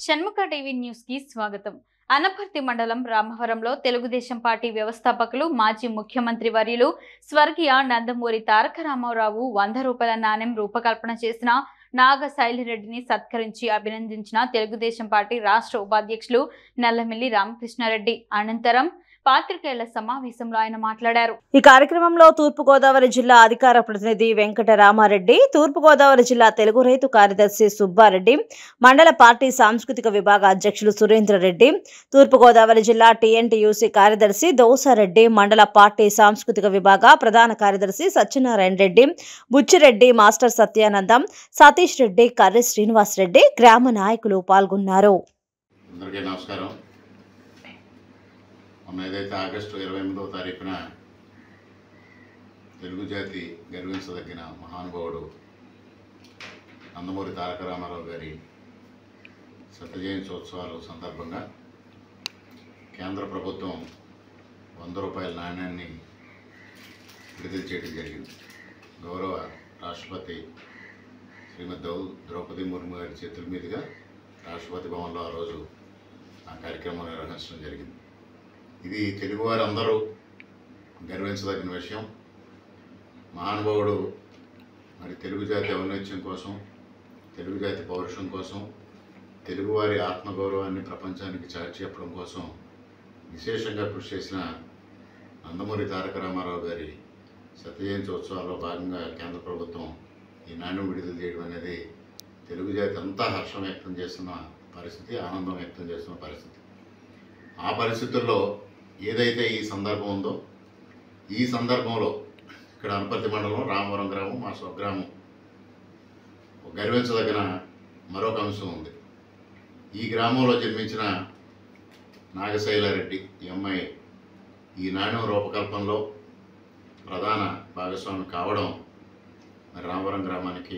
Shanmukha TV news కి స్వాగతం అనపర్తి మండలం రామవరంలో తెలుగుదేశం పార్టీ వ్యవస్థాపకులు మాజీ ముఖ్యమంత్రి వర్యులు స్వర్గీయ నందమూరి తారక రామారావు వంద రూపాయల నాణ్యం రూపకల్పన చేసిన నాగ శైలిరెడ్డిని సత్కరించి అభినందించిన తెలుగుదేశం పార్టీ రాష్ట్ర ఉపాధ్యక్షులు నల్లమిల్లి రామకృష్ణారెడ్డి అనంతరం పాత్రికేయుల సమావేశంలో ఆయన మాట్లాడారు ఈ కార్యక్రమంలో తూర్పుగోదావరి జిల్లా అధికార ప్రతినిధి వెంకట రామారెడ్డి తూర్పుగోదావరి జిల్లా తెలుగు రైతు కార్యదర్శి సుబ్బారెడ్డి మండల పార్టీ సాంస్కృతిక విభాగ అధ్యక్షులు సురేంద్రరెడ్డి తూర్పుగోదావరి జిల్లా టీఎన్టీయూసీ కార్యదర్శి దోసారెడ్డి మండల పార్టీ సాంస్కృతిక విభాగ ప్రధాన కార్యదర్శి సత్యనారాయణ రెడ్డి బుచ్చిరెడ్డి మాస్టర్ సత్యానందం సతీష్ రెడ్డి కర్రి శ్రీనివాస్ రెడ్డి గ్రామ నాయకులు పాల్గొన్నారు అందరికీ నమస్కారం మొన్న ఏదైతే ఆగస్టు ఇరవై ఎనిమిదవ తారీఖున తెలుగు జాతి గర్వించదగిన మహానుభావుడు నందమూరి తారక రామారావు గారి శత జయంత్యోత్సవాల సందర్భంగా కేంద్ర ప్రభుత్వం వంద రూపాయల నాణ్యాన్ని విడుదల చేయడం జరిగింది గౌరవ రాష్ట్రపతి శ్రీమతి ద్రౌ ద్రౌపది ముర్ము గారి చేతుల మీదుగా రాష్ట్రపతి భవన్లో ఆ రోజు ఆ కార్యక్రమం నిర్వహించడం జరిగింది ఇది తెలుగువారందరూ గర్వించదగిన విషయం మహానుభావుడు మరి తెలుగు జాతి ఔన్నత్యం కోసం తెలుగు జాతి పౌరుషం కోసం తెలుగువారి ఆత్మగౌరవాన్ని ప్రపంచానికి చాటి చెప్పడం కోసం విశేషంగా కృషి చేసిన నందమూరి తారక రామారావు గారి సత్యజయంతి ఉత్సవాల్లో భాగంగా కేంద్ర ప్రభుత్వం ఈ నాణ్యం విడుదల చేయడం అనేది తెలుగు జాతి అంతా హర్షం వ్యక్తం చేస్తున్న పరిస్థితి ఆనందం వ్యక్తం చేస్తున్న పరిస్థితి ఆ పరిస్థితుల్లో ఏదైతే ఈ సందర్భం ఉందో ఈ సందర్భంలో ఇక్కడ అనపర్తి మండలం రామవరం గ్రామం మా స్వగ్రామం ఒక గర్వించదగిన మరొక అంశం ఉంది ఈ గ్రామంలో జన్మించిన నాగశైలారెడ్డి ఈ అమ్మాయి ఈ నాణ్యం రూపకల్పనలో ప్రధాన భాగస్వామి కావడం మరి రామవరం గ్రామానికి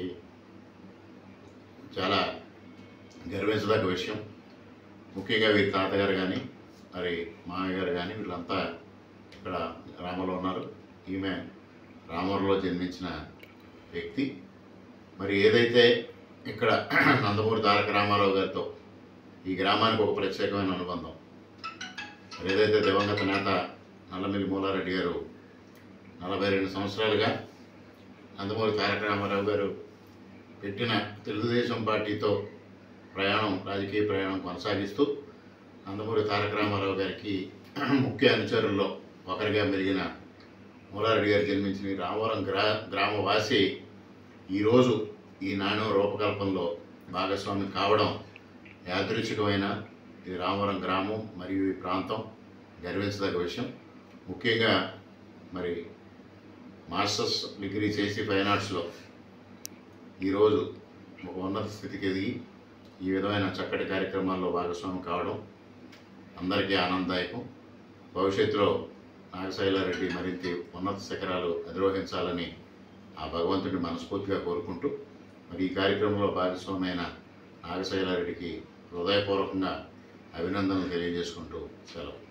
చాలా గర్వించదగ్గ విషయం ముఖ్యంగా వీరి తాతగారు కానీ మరి మామయ్య గారు కానీ వీళ్ళంతా ఇక్కడ రామలో ఉన్నారు ఈమె రామవరంలో జన్మించిన వ్యక్తి మరి ఏదైతే ఇక్కడ నందమూరి తారక రామారావు గారితో ఈ గ్రామానికి ఒక ప్రత్యేకమైన అనుబంధం మరి ఏదైతే దివంగత నేత నల్లమిల్లి మూలారెడ్డి గారు నలభై రెండు సంవత్సరాలుగా నందమూరి తారక రామారావు గారు పెట్టిన తెలుగుదేశం పార్టీతో ప్రయాణం రాజకీయ ప్రయాణం కొనసాగిస్తూ నందమూరి తారక రామారావు గారికి ముఖ్య అనుచరుల్లో ఒకరిగా మెరిగిన మూలారెడ్డి గారు జన్మించిన ఈ రామవరం గ్రా గ్రామవాసి ఈరోజు ఈ నాణ్యం రూపకల్పనలో భాగస్వామి కావడం యాదృచ్ఛికమైన ఈ రామవరం గ్రామం మరియు ఈ ప్రాంతం గర్వించదగ్గ విషయం ముఖ్యంగా మరి మాస్టర్స్ డిగ్రీ చేసి ఫైన్ ఆర్ట్స్లో ఈరోజు ఒక ఉన్నత స్థితికి ఎదిగి ఈ విధమైన చక్కటి కార్యక్రమాల్లో భాగస్వామి కావడం అందరికీ ఆనందదాయకం భవిష్యత్తులో నాగశైలారెడ్డి మరింత ఉన్నత శిఖరాలు అధిరోహించాలని ఆ భగవంతుడిని మనస్ఫూర్తిగా కోరుకుంటూ మరి ఈ కార్యక్రమంలో భాగస్వామైన నాగశైలారెడ్డికి హృదయపూర్వకంగా అభినందనలు తెలియజేసుకుంటూ సెలవు